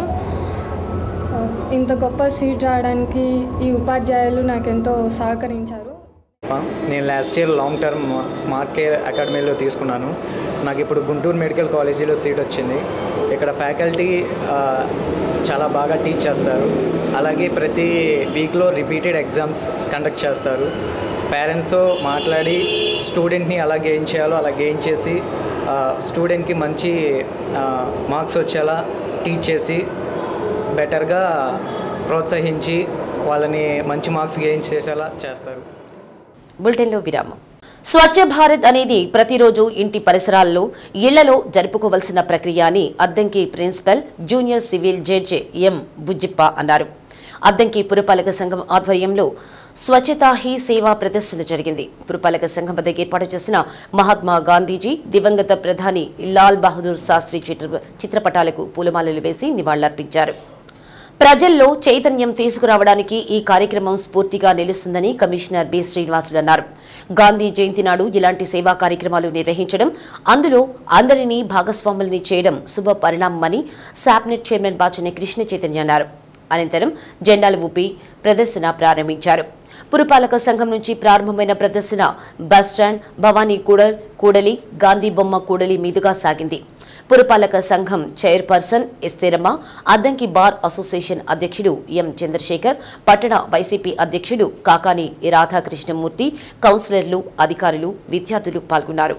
ఆ, ఇంత గొప్ప సీట్ రావడానికి ఈ ఉపాధ్యాయులు నాకెంతో సహకరించారు నేను last year long term smart care అకాడమీలో తీసుకున్నాను నాకు ఇప్పుడు గుంటూరు మెడికల్ కాలేజీలో సీట్ వచ్చింది ఇక్కడ ఫ్యాకల్టీ ఆ, చాలా బాగా టీచ్ చేస్తారు అలాగే ప్రతి వీక్లో రిపీటెడ్ ఎగ్జామ్స్ కండక్ట్ చేస్తారు పేరెంట్స్తో మాట్లాడి స్టూడెంట్ని ఎలా గెయిన్ చేయాలో అలా గెయిన్ చేసి ఆ, స్టూడెంట్కి మంచి మార్క్స్ వచ్చేలా టీచ్ చేసి బెటర్గా ప్రోత్సహించి వాళ్ళని మంచి మార్క్స్ గెయిన్ చేసేలా చేస్తారు బులెటిన్లో విరామం స్వచ్ఛ భారత్ అనేది ప్రతిరోజు ఇంటి పరిసరాల్లో ఇళ్లలో జరుపుకోవలసిన ప్రక్రియ అని Addanki principal junior civil judge M Bujjippa అన్నారు అద్దంకి పురపాలక సంఘం ఆధ్వర్యంలో స్వచ్ఛతా హీ సేవా ప్రదర్శన జరిగింది పురపాలక సంఘం వద్ద ఏర్పాటు చేసిన మహాత్మా గాంధీజీ దివంగత ప్రధాని లాల్ బహదూర్ శాస్త్రి చిత్ర చిత్రపటాలకు పూలమాలలు వేసి నివాళులర్పించారు ప్రజల్లో చైతన్యం తీసుకురావడానికి ఈ కార్యక్రమం స్ఫూర్తిగా నిలుస్తుందని కమిషనర్ బి శ్రీనివాసులు అన్నారు గాంధీ జయంతి నాడు ఇలాంటి సేవా కార్యక్రమాలు నిర్వహించడం అందులో అందరినీ భాగస్వాముల్ని చేయడం శుభ పరిణామమని శాప్నెట్ చైర్మన్ బాచని కృష్ణ చైతన్య అన్నారు అనంతరం జెండాలు ఊపి ప్రదర్శన ప్రారంభించారు పురపాలక సంఘం నుంచి ప్రారంభమైన ప్రదర్శన బస్టాండ్ భవానీ కూడల్ కూడలి గాంధీ బొమ్మ కూడలి మీదుగా సాగింది పురపాలక సంఘం chairperson Estheramma Addanki bar association అధ్యక్షుడు ఎం చంద్రశేఖర్ పట్టణ వైసీపీ అధ్యక్షుడు కాకాని రాధాకృష్ణమూర్తి కౌన్సిలర్లు అధికారులు విద్యార్థులు పాల్గొన్నారు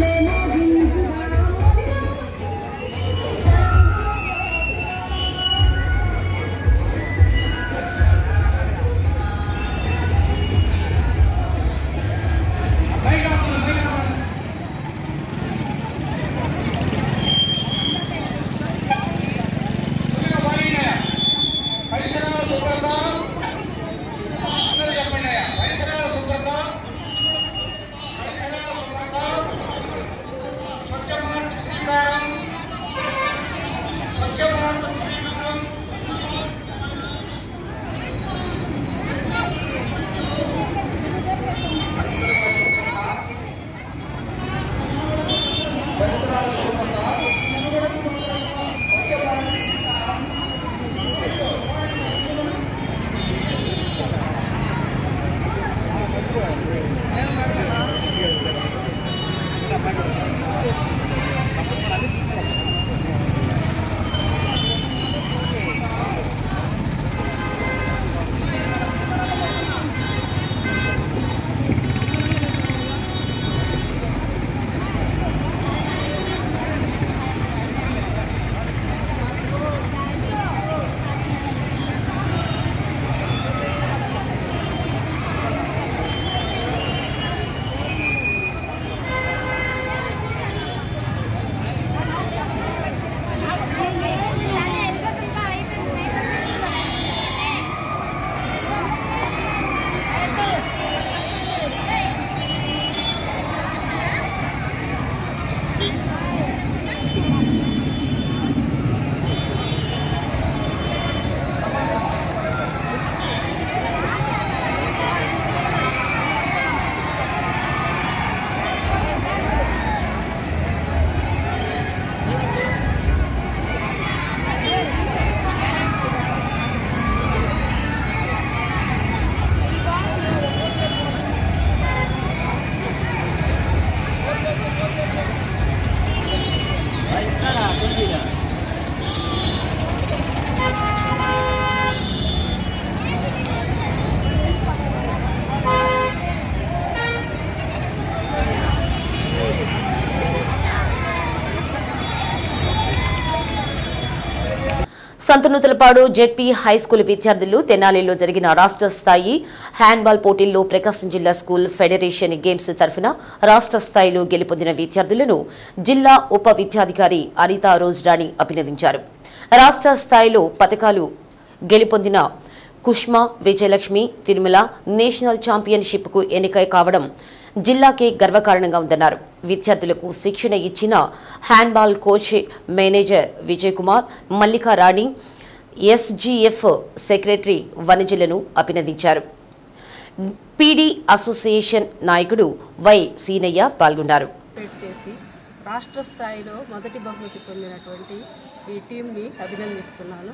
సంతనూతలపాడు జెడ్పీ హై స్కూల్ విద్యార్థులు తెనాలిలో జరిగిన రాష్ట్ర స్థాయి హ్యాండ్బాల్ పోటీల్లో ప్రకాశం జిల్లా స్కూల్ ఫెడరేషన్ గేమ్స్ తరఫున రాష్ట్ర స్థాయిలో గెలుపొందిన విద్యార్థులను జిల్లా ఉప విద్యాధికారి అనితా రోజరాణి అభినందించారు రాష్ట్ర స్థాయిలో పథకాలు గెలుపొందిన కుష్మా విజయలక్ష్మి తిరుమల నేషనల్ ఛాంపియన్షిప్కు ఎన్నిక కావడం జిల్లాకే గర్వకారణంగా ఉందన్నారు విద్యార్థులకు శిక్షణ ఇచ్చిన handball coach manager Vijay Kumar Mallika Rani SGF secretary వనజలను అభినందించారు పీడీ అసోసియేషన్ నాయకుడు వై సీనయ్య పాల్గొన్నారు పార్టిసిపేట్ చేసి రాష్ట్ర స్థాయిలో మొదటి బహుమతి పొందినటువంటి ఈ టీంని అభినందిస్తున్నాను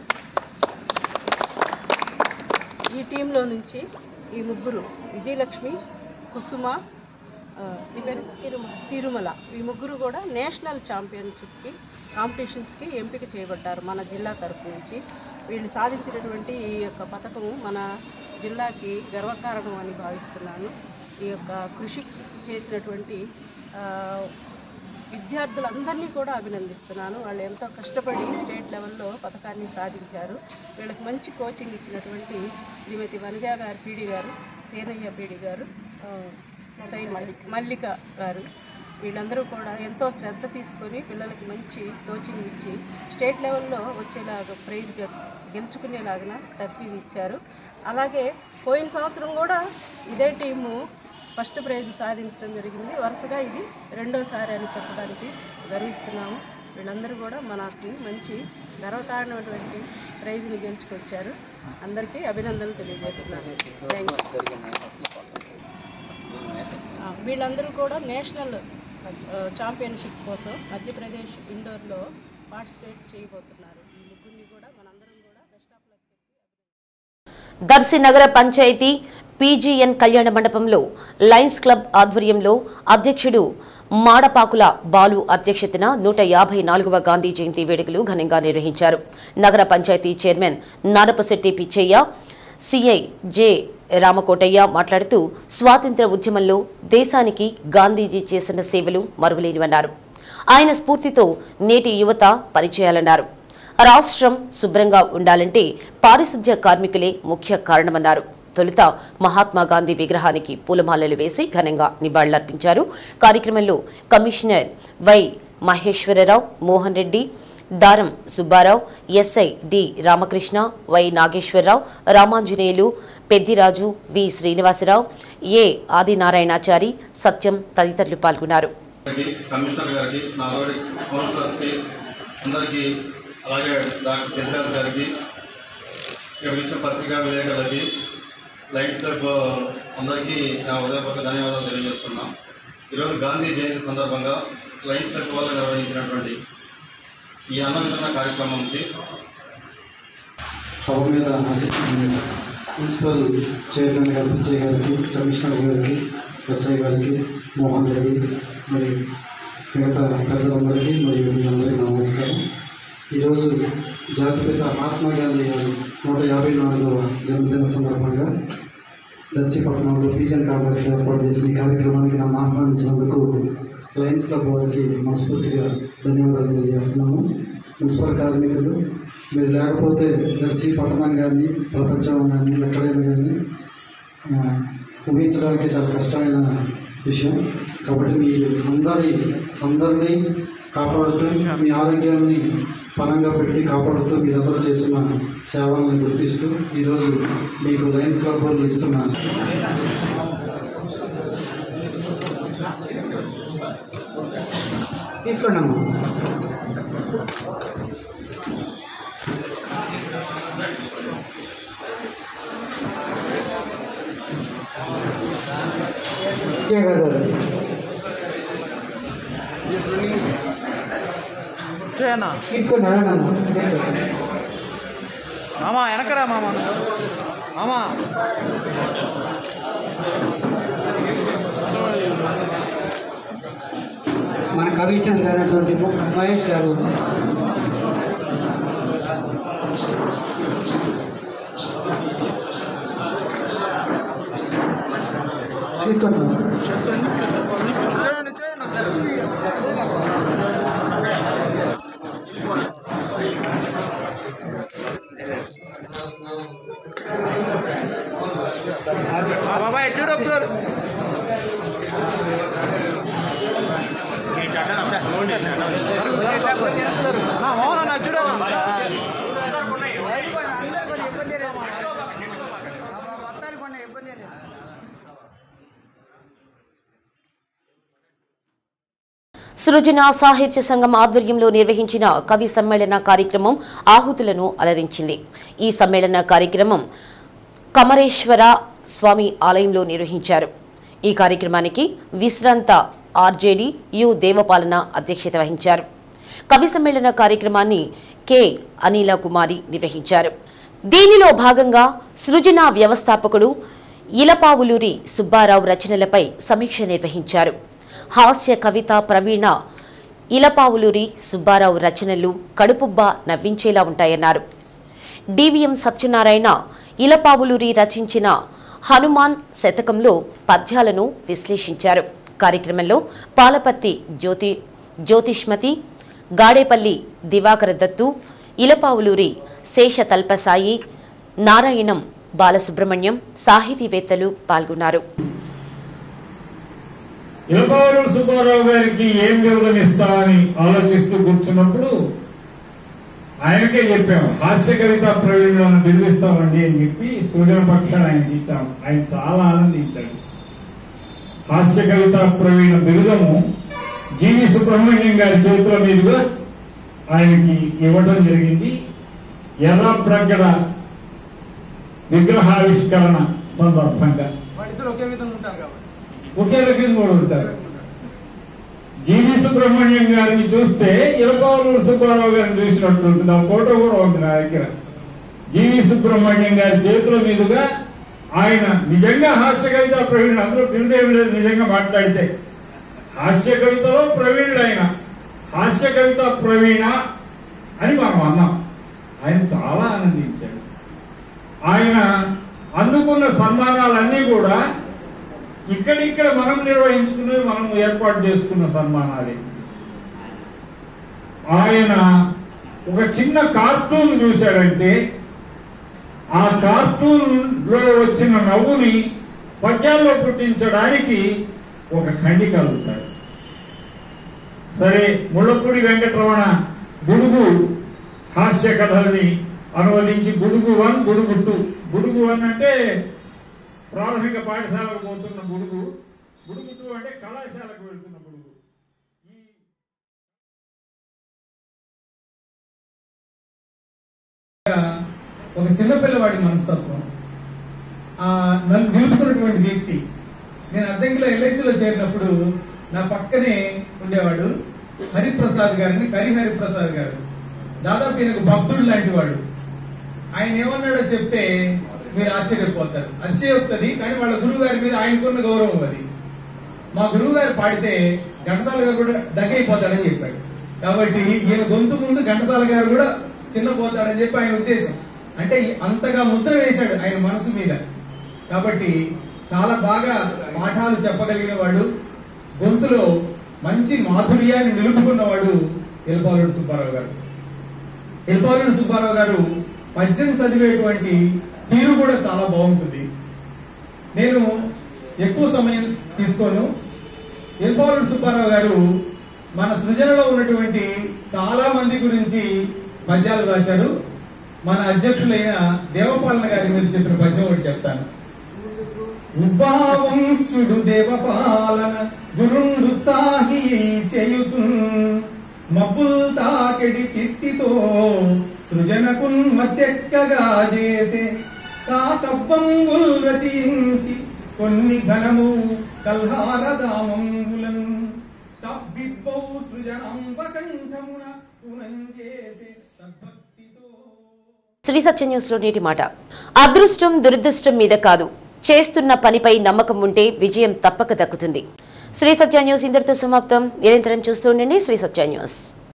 ఈ టీంలో నుంచి ఈ ముగ్గురు విజయలక్ష్మి కుసుమ ఆ, ఈ పేరు తిరుమల తిరుమల ఈ ముగ్గురు కూడా నేషనల్ ఛాంపియన్షిప్కి కాంపిటీషన్స్కి ఎంపిక చేయబడ్డారు మన జిల్లా తరపు నుంచి వీళ్ళు సాధించినటువంటి ఈ యొక్క పథకము మన జిల్లాకి గర్వకారణం అని భావిస్తున్నాను ఈ యొక్క కృషి చేసినటువంటి ఆ, విద్యార్థులందరినీ కూడా అభినందిస్తున్నాను వాళ్ళు ఎంతో కష్టపడి స్టేట్ లెవెల్లో పథకాన్ని సాధించారు వీళ్ళకి మంచి కోచింగ్ ఇచ్చినటువంటి శ్రీమతి వనజా గారు పీడి గారు సేనయ్య పీడి గారు ఆ, శైల మల్లిక గారు వీళ్ళందరూ కూడా ఎంతో శ్రద్ధ తీసుకొని పిల్లలకి మంచి కోచింగ్ ఇచ్చి స్టేట్ లెవెల్లో వచ్చేలాగా ప్రైజ్ గెలుచుకునేలాగిన తర్ఫీదు ఇచ్చారు అలాగే పోయిన సంవత్సరం కూడా ఇదే టీము ఫస్ట్ ప్రైజ్ సాధించడం జరిగింది వరుసగా ఇది రెండోసారి అని చెప్పడానికి గర్విస్తున్నాము వీళ్ళందరూ కూడా మనకి మంచి గర్వకారణమైనటువంటి ప్రైజ్ని గెలుచుకొచ్చారు అందరికీ అభినందనలు తెలియజేస్తున్నాను థ్యాంక్ యూ వీళ్ళందరూ కూడా నేషనల్ ఛాంపియన్షిప్ కోసం మధ్యప్రదేశ్ ఇండోర్లో పార్టిసిపేట్ చేయబోతున్నారు ఈ ముగ్గురిని కూడా మనందరం కూడా బెస్ట్ ఆఫ్ లక్ దర్శి నగర పంచాయతీ పీజీఎన్ కళ్యాణ మండపంలో లయన్స్ క్లబ్ ఆధ్వర్యంలో అధ్యక్షుడు మాడపాకుల బాలు అధ్యక్షతన నూట యాభై నాలుగవ గాంధీ జయంతి వేడుకలు ఘనంగా నిర్వహించారు నగర పంచాయతీ చైర్మన్ నారపశెట్టి పిచ్చయ్య సిఐ జె రామకోటయ్య మాట్లాడుతూ స్వాతంత్ర ఉద్యమంలో దేశానికి గాంధీజీ చేసిన సేవలు మరువలేనివన్నారు ఆయన స్ఫూర్తితో నేటి యువత పనిచేయాలన్నారు రాష్ట్రం శుభ్రంగా ఉండాలంటే పారిశుధ్య కార్మికులే ముఖ్య కారణమన్నారు తొలుత మహాత్మా గాంధీ విగ్రహానికి పూలమాలలు వేసి ఘనంగా నివాళులర్పించారు కార్యక్రమంలో కమిషనర్ వై మహేశ్వరరావు మోహన్ రెడ్డి దారం సుబ్బారావు ఎస్ఐ డి రామకృష్ణ వై నాగేశ్వరరావు రామాంజనేయులు పెద్దిరాజు వి శ్రీనివాసరావు ఏ ఆదినారాయణాచారి సత్యం తదితరులు పాల్గొన్నారు గారికి, కమిషనర్ గారికి నా ఆల్రెడీ కౌన్సిలర్స్కి అందరికీ అలాగే డాక్టర్ పెద్దరాజు గారికి ఇక్కడికి ఇచ్చిన పత్రికా విలేకరులకి లైట్స్ క్లబ్ అందరికీ నా ఉదయపూర్వక ధన్యవాదాలు తెలియజేస్తున్నాం ఈరోజు గాంధీ జయంతి సందర్భంగా లైన్స్ క్లబ్ వాళ్ళు నిర్వహించినటువంటి ఈ అన్న వితరణ కార్యక్రమంకి సభ మీద ఆశిస్తుంది మున్సిపల్ చైర్మన్ గారు పిచ్చయ్య గారికి కమిషనర్ గారికి ఎస్ఐ గారికి మోహన్ రెడ్డి మరియు మిగతా పెద్దలందరికీ మరియు మీ అందరికీ నా నమస్కారం ఈరోజు జాతిపిత మహాత్మా గాంధీ గారి నూట యాభై నాలుగవ జన్మదిన సందర్భంగా దర్శిపట్నంలో పీజన్ కాంగ్రెస్ ఏర్పాటు చేసిన ఈ కార్యక్రమానికి నన్ను ఆహ్వానించినందుకు లయన్స్ క్లబ్ వారికి మనస్ఫూర్తిగా ధన్యవాదాలు తెలియజేస్తున్నాము మున్సిపల్ కార్మికులు మీరు లేకపోతే దర్శి పట్టణం కానీ ప్రపంచం కానీ ఎక్కడైనా కానీ ఆ, ఊహించడానికి చాలా కష్టమైన విషయం కాబట్టి మీరు అందరి అందరినీ కాపాడుతూ మీ ఆరోగ్యాన్ని పనంగా పెట్టి కాపాడుతూ మీరందరూ చేసిన సేవలను గుర్తిస్తూ ఈరోజు మీకు లయన్స్ క్లబ్ వాళ్ళు ఇస్తున్నాను తీసుకోండి అమ్మా తీసుకోండి అడగండి మామ వెనకరా మామ మామ మన కమిషనర్ గారైనటువంటి మహేష్ గారు తీసుకోండి బాబాయ్ చూడు ఒకసారి మోహన్ అన్న చూడు సృజన సాహిత్య సంఘం ఆధ్వర్యంలో నిర్వహించిన కవి సమ్మేళన కార్యక్రమం ఆహుతులను అలరించింది ఈ సమ్మేళన కార్యక్రమం కమరేశ్వర స్వామి ఆలయంలో నిర్వహించారు ఈ కార్యక్రమానికి విశ్రాంత ఆర్జేడి యు దేవపాలన అధ్యక్షత వహించారు కవి సమ్మేళన కార్యక్రమాన్ని కె అనిల కుమారి నిర్వహించారు దీనిలో భాగంగా సృజన వ్యవస్థాపకుడు ఇలపావులూరి సుబ్బారావు రచనలపై సమీక్ష నిర్వహించారు హాస్య కవిత ప్రవీణ ఇలపావులూరి సుబ్బారావు రచనలు కడుపుబ్బ నవ్వించేలా ఉంటాయన్నారు డివిఎం సత్యనారాయణ ఇలపావులూరి రచించిన హనుమాన్ శతకంలో పద్యాలను విశ్లేషించారు కార్యక్రమంలో పాలపత్తి జ్యోతి జ్యోతిష్మతి గాడేపల్లి దివాకర దత్తు ఇలపావులూరి శేష తల్పసాయి నారాయణం బాలసుబ్రహ్మణ్యం సాహితీవేత్తలు పాల్గొన్నారు ఇలపావరం సుబ్బారావు గారికి ఏం వివరణ ఇస్తామని ఆలోచిస్తూ కూర్చున్నప్పుడు ఆయనకే చెప్పాము హాస్య కవిత ప్రవీణ్లను బిరుదిస్తామండి అని చెప్పి సృజన పక్షాన్ని ఆయనకి ఇచ్చాము ఆయన చాలా ఆనందించాడు హాస్య కవిత ప్రవీణ బిరుదము జీవి సుబ్రహ్మణ్యం గారి చేతుల మీదుగా ఆయనకి ఇవ్వడం జరిగింది ఎర్ర ప్రగడ విగ్రహావిష్కరణ సందర్భంగా వాళ్ళిద్దరు ఒకే విధంగా ఉంటారు కాబట్టి ఒకే రకంగా కూడా ఉంటారు జీవి సుబ్రహ్మణ్యం గారిని చూస్తే ఇరపాలూరు సుబ్బారావు గారిని చూసినట్టు ఉంటుంది ఆ ఫోటో కూడా ఉంది నా దగ్గర జీవి సుబ్రహ్మణ్యం గారి చేతుల మీదుగా ఆయన నిజంగా హాస్య కవిత ప్రవీణుడు అందులో బిరుదేవి లేదు నిజంగా మాట్లాడితే హాస్య కవితలో ప్రవీణుడు ఆయన హాస్య కవిత ప్రవీణ అని మనం అన్నాం ఆయన చాలా ఆనందించాడు ఆయన అందుకున్న సన్మానాలన్నీ కూడా ఇక్కడిక్కడ మనం నిర్వహించుకున్నవి మనం ఏర్పాటు చేసుకున్న సన్మానాలే ఆయన ఒక చిన్న కార్టూన్ చూశాడంటే ఆ కార్టూన్ లో వచ్చిన నవ్వుని పద్యాల్లో పుట్టించడానికి ఒక ఖండి కలుగుతాడు సరే ముళ్ళపూడి వెంకటరమణ గుడుగు హాస్య కథల్ని అనువదించి Gudugu one Gudugu two Gudugu one అంటే ప్రాథమిక పాఠశాలకు పోతున్న గుడుగు గుడుగు టూ అంటే కళాశాలకు వెళ్తున్న గుడుగు ఒక చిన్నపిల్లవాడి మనస్తత్వం ఆ, నన్ను నిలుపుకున్నటువంటి వ్యక్తి నేను అద్దెంకిలో ఎల్ఐసిలో చేరినప్పుడు నా పక్కనే ఉండేవాడు హరిప్రసాద్ గారిని హరి హరిప్రసాద్ గారు దాదాపు ఈయనకు భక్తుడు లాంటి వాడు ఆయన ఏమన్నాడో చెప్తే మీరు ఆశ్చర్యపోతారు అతిశయోక్తది కానీ వాళ్ళ గురువు గారి మీద ఆయనకున్న గౌరవం అది మా గురువు గారు పాడితే ఘంటసాల గారు కూడా దగ్గైపోతాడని చెప్పాడు కాబట్టి ఈయన గొంతు ముందు ఘంటసాల గారు కూడా చిన్నపోతాడని చెప్పి ఆయన ఉద్దేశం అంటే అంతగా ముద్ర వేశాడు ఆయన మనసు మీద కాబట్టి చాలా బాగా పాఠాలు చెప్పగలిగిన వాడు గొంతులో మంచి మాధుర్యాన్ని నిలుపుకున్నవాడు ఎల్పాలుడు సుబ్బారావు గారు ఎల్పాలుడు సుబ్బారావు గారు పద్యం చదివేటువంటి తీరు కూడా చాలా బాగుంటుంది నేను ఎక్కువ సమయం తీసుకోను ఎల్పాలుడు సుబ్బారావు గారు మన సృజనలో ఉన్నటువంటి చాలా మంది గురించి పద్యాలు రాశారు మన అధ్యక్షులైన దేవపాలన గారి మీద చెప్పిన పద్యం ఒకటి చెప్తాను ఉద్భావంశుడు దేవపాలన గురుండు సాహి చేయుచు మబ్బుల్ తాకెడి కీర్తితో సృజనకున్ మధ్యక్కగా చేసే కాకబ్బంగుల్ రచించి కొన్ని ఘనము కల్హారదామంబులను తబ్బిబ్బౌ సృజనాంబకంఠమున పునంజేసే సద్భక్తితో శ్రీ సత్య న్యూస్ లో నేటి మాట అదృష్టం దురదృష్టం మీద కాదు చేస్తున్న పనిపై నమ్మకం ఉంటే విజయం తప్పక దక్కుతుంది శ్రీ సత్య న్యూస్ ఇంతటితో సమాప్తం నిరంతరం చూస్తూ ఉండండి శ్రీ సత్య న్యూస్